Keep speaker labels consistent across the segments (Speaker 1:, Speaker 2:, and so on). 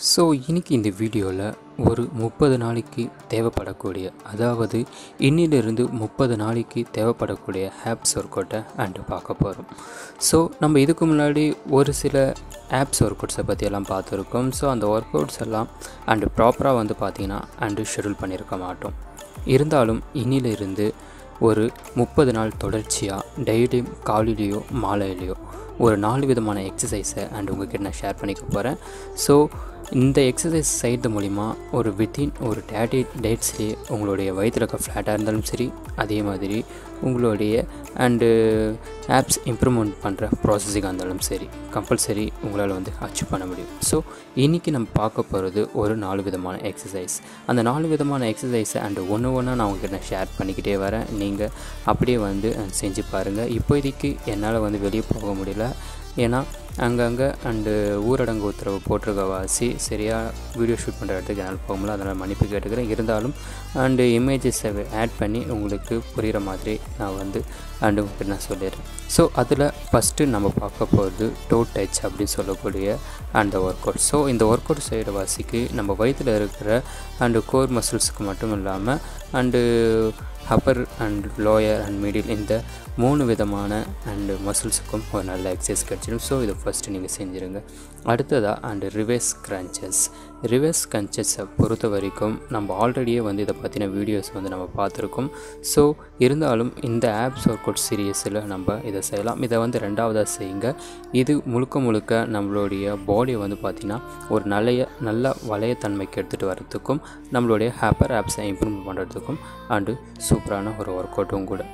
Speaker 1: so இன்னைக்கு இந்த வீடியோவில் ஒரு முப்பது நாளைக்கு தேவைப்படக்கூடிய அதாவது இன்னிலிருந்து முப்பது நாளைக்கு தேவைப்படக்கூடிய ஆப்ஸ் ஒர்க் அவுட்டை அண்டு பார்க்க போகிறோம் ஸோ நம்ம இதுக்கு முன்னாடி ஒரு சில ஆப்ஸ் ஒர்க் அவுட்ஸை பற்றியெல்லாம் பார்த்துருக்கோம் ஸோ அந்த ஒர்க் அவுட்ஸ் எல்லாம் அண்டு ப்ராப்பராக வந்து பார்த்திங்கன்னா அண்டு ஷெடியூல் பண்ணியிருக்க மாட்டோம் இருந்தாலும் இன்னிலிருந்து ஒரு முப்பது நாள் தொடர்ச்சியாக டெய்லியும் காலையிலையோ மாலையிலையோ ஒரு நாலு விதமான எக்ஸசைஸை அண்ட் உங்ககிட்ட நான் ஷேர் பண்ணிக்க போகிறேன் ஸோ இந்த எக்ஸசைஸ் செய்கிறது மூலிமா ஒரு வித்தின் ஒரு தேர்ட்டி டேட்ஸ்லேயே உங்களுடைய வயிற்றில் இருக்க ஃப்ளாட்டாக இருந்தாலும் சரி அதே மாதிரி உங்களுடைய அண்டு ஆப்ஸ் இம்ப்ரூவ்மெண்ட் பண்ணுற ப்ராசஸிங்காக இருந்தாலும் சரி கம்பல்சரி உங்களால் வந்து அச்சீவ் பண்ண முடியும் ஸோ இன்றைக்கி நம்ம பார்க்க போகிறது ஒரு நாலு விதமான எக்ஸசைஸ் அந்த நாலு விதமான எக்ஸசைஸை அண்டு ஒன்று ஒன்றா நான் உங்ககிட்ட ஷேர் பண்ணிக்கிட்டே வரேன் நீங்கள் அப்படியே வந்து செஞ்சு பாருங்கள் இப்போதைக்கு என்னால் வந்து வெளியே போக முடியல ஏன்னா அங்கங்கே அண்டு ஊரடங்கு உத்தரவு போட்டிருக்க வாசி சரியாக வீடியோ ஷூட் பண்ணுற இடத்துக்கு என்னால் போக முடியல அதனால் மன்னிப்பு கேட்டுக்கிறேன் இருந்தாலும் அண்டு இமேஜஸை ஆட் பண்ணி உங்களுக்கு புரிகிற மாதிரி நான் வந்து அண்டு உங்களுக்கு நான் சொல்லிடுறேன் ஸோ அதில் ஃபஸ்ட்டு நம்ம பார்க்க போகிறது டோ டச் அப்படின்னு சொல்லக்கூடிய அந்த ஒர்க் அவுட் ஸோ இந்த ஒர்க் அவுட் செய்கிற வாசிக்கு நம்ம வயிற்றில் இருக்கிற அண்டு கோர் மசில்ஸுக்கு மட்டும் இல்லாமல் and upper and lower and middle இந்த மூணு விதமான அண்டு மசில்ஸுக்கும் ஒரு நல்ல எக்ஸசைஸ் கிடச்சிடும் ஸோ இதை ஃபஸ்ட்டு நீங்கள் செஞ்சுருங்க அடுத்ததாக அண்டு ரிவர்ஸ் கிரன்ச்சஸ் ரிவர்ஸ் கிரன்ச்சஸை பொறுத்த வரைக்கும் நம்ம ஆல்ரெடியே வந்து இதை பற்றின வீடியோஸ் வந்து நம்ம பார்த்துருக்கோம் ஸோ இருந்தாலும் இந்த ஆப்ஸ் ஒர்க் அவுட் சீரியஸில் நம்ம இதை செய்யலாம் இதை வந்து ரெண்டாவதாக செய்யுங்க இது முழுக்க முழுக்க நம்மளுடைய பாடியை வந்து பார்த்திங்கன்னா ஒரு நல்ல நல்ல வளையத்தன்மைக்கு எடுத்துகிட்டு வரத்துக்கும் நம்மளுடைய ஹேப்பர் ஆப்ஸை இம்ப்ரூவ் பண்ணுறதுக்கும் அண்டு சூப்பரான ஒரு ஒர்க் அவுட்டும் கூட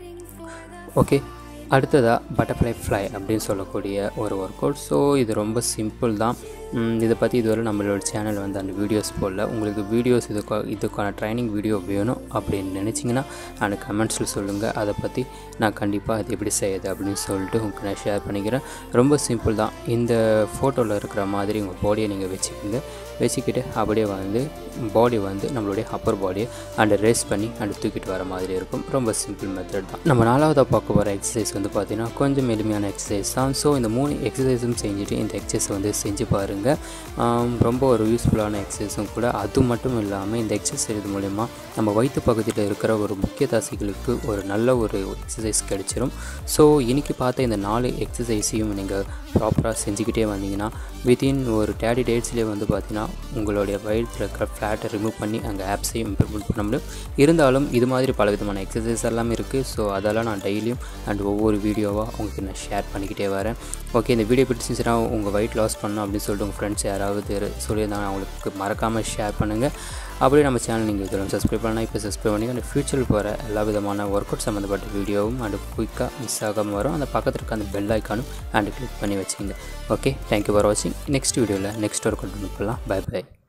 Speaker 1: ஓகே அடுத்ததாக பட்டர்ஃப்ளை ஃப்ளை அப்படின்னு சொல்லக்கூடிய ஒரு ஒர்க் அவுட் ஸோ இது ரொம்ப சிம்பிள் தான் இதை பற்றி இதுவரை நம்மளோட சேனல் வந்து அந்த வீடியோஸ் போடல உங்களுக்கு வீடியோஸ் இதுக்கு இதுக்கான ட்ரைனிங் வீடியோ வேணும் அப்படின்னு நினச்சிங்கன்னா அந்த கமெண்ட்ஸில் சொல்லுங்கள் அதை பற்றி நான் கண்டிப்பாக அது எப்படி செய்யுது அப்படின்னு சொல்லிட்டு உங்களுக்கு நான் ஷேர் பண்ணிக்கிறேன் ரொம்ப சிம்பிள் தான் இந்த ஃபோட்டோவில் இருக்கிற மாதிரி உங்கள் பாடியை நீங்கள் வச்சுக்கோங்க வச்சுக்கிட்டு அப்படியே வந்து பாடி வந்து நம்மளுடைய அப்பர் பாடியை அண்ட் ரேஸ் பண்ணி அண்ட் தூக்கிட்டு வர மாதிரி இருக்கும் ரொம்ப சிம்பிள் மெத்தட் தான் நம்ம நாலாவதாக பார்க்க போகிற எக்ஸசைஸ் வந்து பார்த்திங்கன்னா கொஞ்சம் எளிமையான எக்ஸசைஸ் தான் ஸோ இந்த மூணு எக்ஸசைஸும் செஞ்சுட்டு இந்த எக்ஸசைஸ் வந்து செஞ்சு பாருங்கள் ரொம்ப ஒரு யூஸ்ஃபுல்லான எக்ஸசைஸும் கூட அது மட்டும் இல்லாமல் இந்த எக்ஸசைஸ் செய்கிறது மூலிமா நம்ம வயிற்று பகுதியில் இருக்கிற ஒரு முக்கிய தசைகளுக்கு ஒரு நல்ல ஒரு எக்ஸசைஸ் கிடைச்சிரும் ஸோ இன்றைக்கி பார்த்த இந்த நாலு எக்ஸசைஸையும் நீங்கள் ப்ராப்பராக செஞ்சுக்கிட்டே வந்தீங்கன்னா வித்தின் ஒரு தேர்ட்டி டேட்ஸ்லேயே வந்து பார்த்திங்கன்னா உங்களுடைய வயிற்றில் இருக்கிற ஃப்ளாட்டை ரிமூவ் பண்ணி அங்கே ஆப்ஸையும் இம்ப்ரூவ்மெண்ட் பண்ண முடியும் இருந்தாலும் இது மாதிரி பல விதமான எக்ஸசைஸ் எல்லாமே இருக்குது ஸோ அதெல்லாம் நான் டெய்லியும் அண்ட் ஒவ்வொரு வீடியோவாக உங்களுக்கு நான் ஷேர் பண்ணிக்கிட்டே வரேன் ஓகே இந்த வீடியோ பிடிச்சிருந்துச்சுன்னா உங்கள் வெயிட் லாஸ் பண்ணணும் அப்படின்னு சொல்லிட்டு உங்கள் ஃப்ரெண்ட்ஸ் யாராவது சொல்லியிருந்தாங்க அவங்களுக்கு மறக்காமல் ஷேர் பண்ணுங்கள் அப்படியே நம்ம சேனல் நீங்கள் இதெல்லாம் சப்ஸ்கிரைப் பண்ணால் இப்போ சப்ஸ்கிரைப் பண்ணி அந்த ஃபியூச்சரில் போகிற எல்லா விதமான ஒர்க் அவுட் சம்மந்தப்பட்ட வீடியோவும் அண்ட் குயிக்காக மிஸ் ஆகாமல் வரும் அந்த பக்கத்தில் இருக்க அந்த பெல் ஐக்கானும் அண்ட் கிளிக் பண்ணி வச்சுங்க ஓகே தேங்க்யூ ஃபார் வாட்சிங் நெக்ஸ்ட் வீடியோவில் நெக்ஸ்ட் ஒர்க் அவுட் பண்ணலாம் பை பை